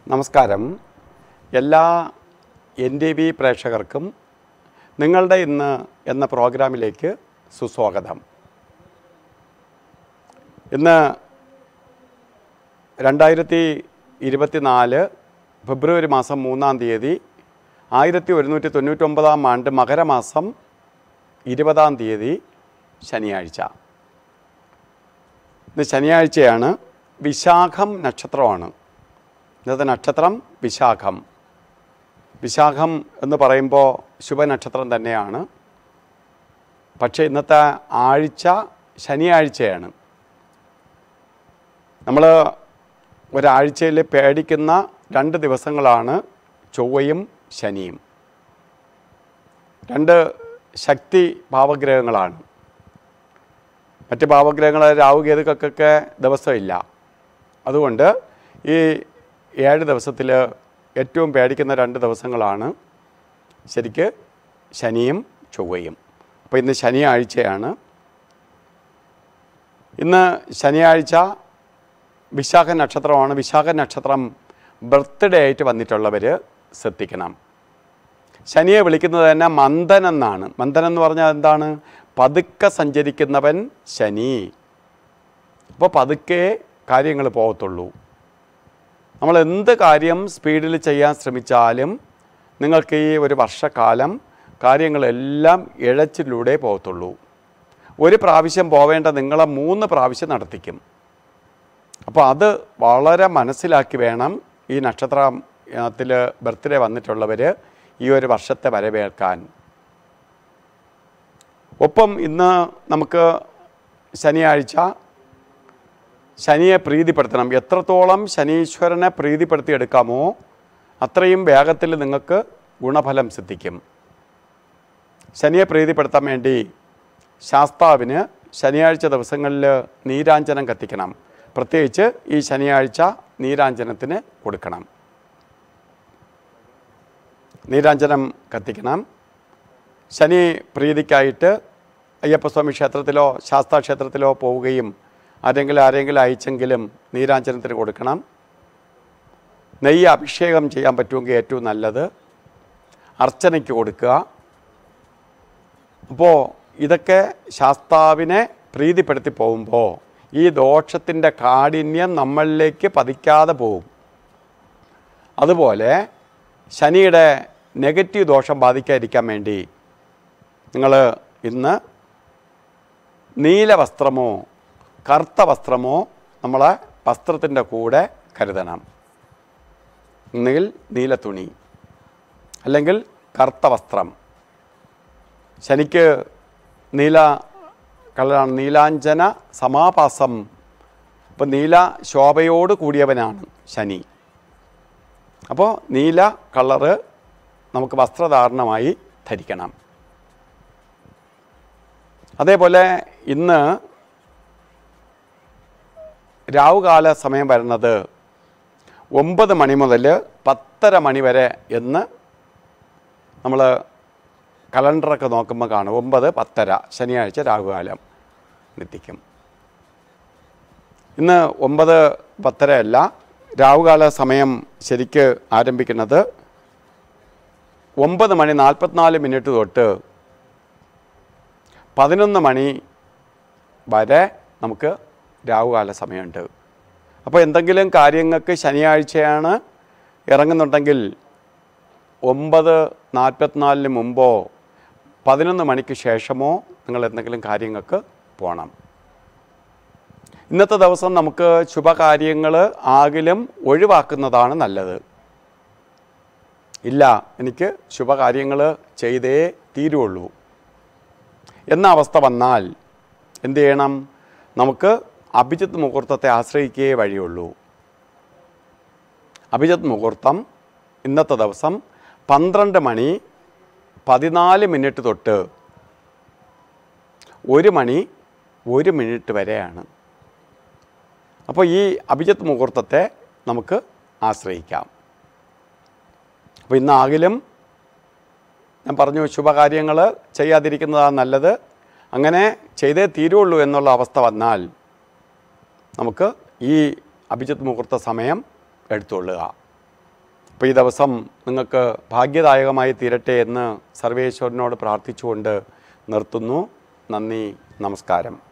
നമസ്കാരം എല്ലാ N T V പ്രേക്ഷകർക്കും നിങ്ങളുടെ ഇന്ന് എന്ന പ്രോഗ്രാമിലേക്ക് സുസ്വാഗതം ഇന്ന് രണ്ടായിരത്തി ഇരുപത്തിനാല് ഫെബ്രുവരി മാസം മൂന്നാം തീയതി ആയിരത്തി ഒരുന്നൂറ്റി തൊണ്ണൂറ്റൊമ്പതാം ആണ്ട് മകരമാസം ഇരുപതാം തീയതി ശനിയാഴ്ച ഇന്ന് ശനിയാഴ്ചയാണ് വിശാഖം നക്ഷത്രമാണ് ഇന്നത്തെ നക്ഷത്രം വിശാഖം വിശാഖം എന്ന് പറയുമ്പോൾ ശുഭനക്ഷത്രം തന്നെയാണ് പക്ഷേ ഇന്നത്തെ ആഴ്ച ശനിയാഴ്ചയാണ് നമ്മൾ ഒരാഴ്ചയിൽ പേടിക്കുന്ന രണ്ട് ദിവസങ്ങളാണ് ചൊവ്വയും ശനിയും രണ്ട് ശക്തി ഭാവഗ്രഹങ്ങളാണ് മറ്റ് ഭാവഗ്രഹങ്ങൾ രാഹു കേതുക്കൾക്കൊക്കെ ദിവസമില്ല അതുകൊണ്ട് ഈ ഏഴ് ദിവസത്തിൽ ഏറ്റവും പേടിക്കുന്ന രണ്ട് ദിവസങ്ങളാണ് ശരിക്ക് ശനിയും ചൊവ്വയും അപ്പോൾ ഇന്ന് ശനിയാഴ്ചയാണ് ഇന്ന് ശനിയാഴ്ച വിശാഖ നക്ഷത്രമാണ് വിശാഖ നക്ഷത്രം ബർത്ത്ഡേ ആയിട്ട് വന്നിട്ടുള്ളവർ ശ്രദ്ധിക്കണം ശനിയെ വിളിക്കുന്നത് തന്നെ മന്ദൻ എന്നാണ് മന്ദൻ എന്ന് പറഞ്ഞാൽ എന്താണ് പതുക്കെ സഞ്ചരിക്കുന്നവൻ ശനി അപ്പോൾ പതുക്കെ കാര്യങ്ങൾ പോകത്തുള്ളൂ നമ്മൾ എന്ത് കാര്യം സ്പീഡിൽ ചെയ്യാൻ ശ്രമിച്ചാലും നിങ്ങൾക്ക് ഈ ഒരു വർഷക്കാലം കാര്യങ്ങളെല്ലാം ഇഴച്ചിലൂടെ പോകത്തുള്ളൂ ഒരു പ്രാവശ്യം പോവേണ്ട നിങ്ങളെ മൂന്ന് പ്രാവശ്യം നടത്തിക്കും അപ്പോൾ അത് വളരെ മനസ്സിലാക്കി വേണം ഈ നക്ഷത്രത്തിൽ ബർത്ത്ഡേ വന്നിട്ടുള്ളവർ ഈ ഒരു വർഷത്തെ വരവേൽക്കാൻ ഒപ്പം ഇന്ന് നമുക്ക് ശനിയാഴ്ച ശനിയെ പ്രീതിപ്പെടുത്തണം എത്രത്തോളം ശനീശ്വരനെ പ്രീതിപ്പെടുത്തിയെടുക്കാമോ അത്രയും വേഗത്തിൽ നിങ്ങൾക്ക് ഗുണഫലം സിദ്ധിക്കും ശനിയെ പ്രീതിപ്പെടുത്താൻ വേണ്ടി ശാസ്താവിന് ശനിയാഴ്ച ദിവസങ്ങളിൽ നീരാഞ്ജനം കത്തിക്കണം പ്രത്യേകിച്ച് ഈ ശനിയാഴ്ച നീരാഞ്ജനത്തിന് കൊടുക്കണം നീരാഞ്ജനം കത്തിക്കണം ശനി പ്രീതിക്കായിട്ട് അയ്യപ്പസ്വാമി ക്ഷേത്രത്തിലോ ശാസ്താ ക്ഷേത്രത്തിലോ പോവുകയും ആരെങ്കിലും ആരെങ്കിലും അയച്ചെങ്കിലും നീരാഞ്ജനത്തിന് കൊടുക്കണം നെയ്യ് അഭിഷേകം ചെയ്യാൻ പറ്റുമെങ്കിൽ ഏറ്റവും നല്ലത് അർച്ചനയ്ക്ക് കൊടുക്കുക അപ്പോൾ ഇതൊക്കെ ശാസ്താവിനെ പ്രീതിപ്പെടുത്തി പോകുമ്പോൾ ഈ ദോഷത്തിൻ്റെ കാഠിന്യം നമ്മളിലേക്ക് പതിക്കാതെ പോകും അതുപോലെ ശനിയുടെ നെഗറ്റീവ് ദോഷം ബാധിക്കാതിരിക്കാൻ വേണ്ടി നിങ്ങൾ ഇന്ന് നീല വസ്ത്രമോ കറുത്ത വസ്ത്രമോ നമ്മളെ വസ്ത്രത്തിൻ്റെ കൂടെ കരുതണം ഒന്നുകിൽ നീല തുണി അല്ലെങ്കിൽ കറുത്ത വസ്ത്രം ശനിക്ക് നീല കളറാണ് നീലാഞ്ജന സമാപാസം അപ്പോൾ നീല ശോഭയോട് കൂടിയവനാണ് ശനി അപ്പോൾ നീല കളറ് നമുക്ക് വസ്ത്രധാരണമായി ധരിക്കണം അതേപോലെ ഇന്ന് രാവുകാല സമയം വരുന്നത് ഒമ്പത് മണി മുതൽ പത്തര മണി വരെ എന്ന് നമ്മൾ കലണ്ടറൊക്കെ നോക്കുമ്പോൾ കാണും ഒമ്പത് പത്തര ശനിയാഴ്ച രാഹുകാലം നിത്തിക്കും ഇന്ന് ഒമ്പത് പത്തര അല്ല രാവുകാല സമയം ശരിക്ക് ആരംഭിക്കുന്നത് ഒമ്പത് മണി നാൽപ്പത്തിനാല് മിനിറ്റ് തൊട്ട് പതിനൊന്ന് മണി വരെ നമുക്ക് രാവുകാല സമയമുണ്ട് അപ്പോൾ എന്തെങ്കിലും കാര്യങ്ങൾക്ക് ശനിയാഴ്ചയാണ് ഇറങ്ങുന്നുണ്ടെങ്കിൽ ഒമ്പത് നാൽപ്പത്തിനാലിന് മുമ്പോ പതിനൊന്ന് മണിക്ക് ശേഷമോ നിങ്ങൾ എന്തെങ്കിലും കാര്യങ്ങൾക്ക് പോകണം ഇന്നത്തെ ദിവസം നമുക്ക് ശുഭകാര്യങ്ങൾ ആകിലും ഒഴിവാക്കുന്നതാണ് നല്ലത് ഇല്ല എനിക്ക് ശുഭകാര്യങ്ങൾ ചെയ്തേ തീരുള്ളൂ എന്ന അവസ്ഥ വന്നാൽ എന്ത് ചെയ്യണം നമുക്ക് അഭിജിത്ത് മുഹൂർത്തത്തെ ആശ്രയിക്കേ വഴിയുള്ളൂ അഭിജിത്ത് മുഹൂർത്തം ഇന്നത്തെ ദിവസം പന്ത്രണ്ട് മണി പതിനാല് മിനിറ്റ് തൊട്ട് ഒരു മണി ഒരു മിനിറ്റ് വരെയാണ് അപ്പോൾ ഈ അഭിജിത്ത് മുഹൂർത്തത്തെ നമുക്ക് ആശ്രയിക്കാം അപ്പോൾ ഇന്നാകിലും ഞാൻ പറഞ്ഞു ശുഭകാര്യങ്ങൾ ചെയ്യാതിരിക്കുന്നതാണ് നല്ലത് അങ്ങനെ ചെയ്തേ തീരുള്ളൂ എന്നുള്ള അവസ്ഥ വന്നാൽ നമുക്ക് ഈ അഭിജിത്ത് മുഹൂർത്ത സമയം എടുത്തുകൊള്ളുക അപ്പോൾ ഈ ദിവസം നിങ്ങൾക്ക് ഭാഗ്യദായകമായി തീരട്ടെ എന്ന് സർവേശ്വരനോട് പ്രാർത്ഥിച്ചുകൊണ്ട് നിർത്തുന്നു നന്ദി നമസ്കാരം